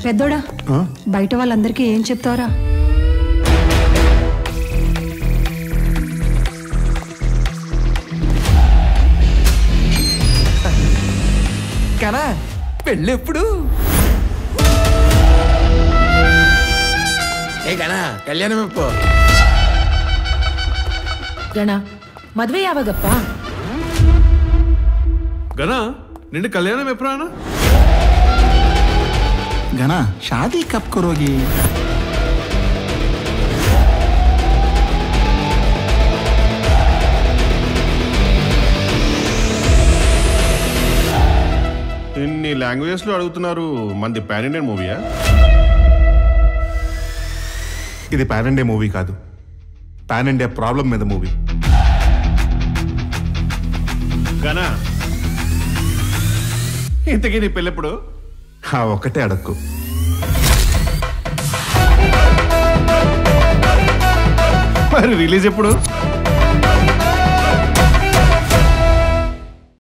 పెద్దోడా ఆ? బయట వాళ్ళందరికీ ఏం చెప్తావరా కనా పెళ్ళెప్పుడు ఏ కಣా కళ్యాణం ఎప్పు ಗಣ ಮದ್ವೆ ಯಾವಾಗಪ್ಪ గనా నిండు కళ్యాణం ఎప్పుడా గనా షాదీ కప్ కరోగి ఇన్ని లాంగ్వేజెస్ లో అడుగుతున్నారు మంది పాన్ ఇండియన్ మూవీయా ఇది పాన్ ఇండియా మూవీ కాదు పాన్ ఇండియా ప్రాబ్లం మీద మూవీ గనా ఇంతకీ నీ పెళ్ళెప్పుడు ఆ ఒక్కటే అడక్కు మరి రిలీజ్ ఎప్పుడు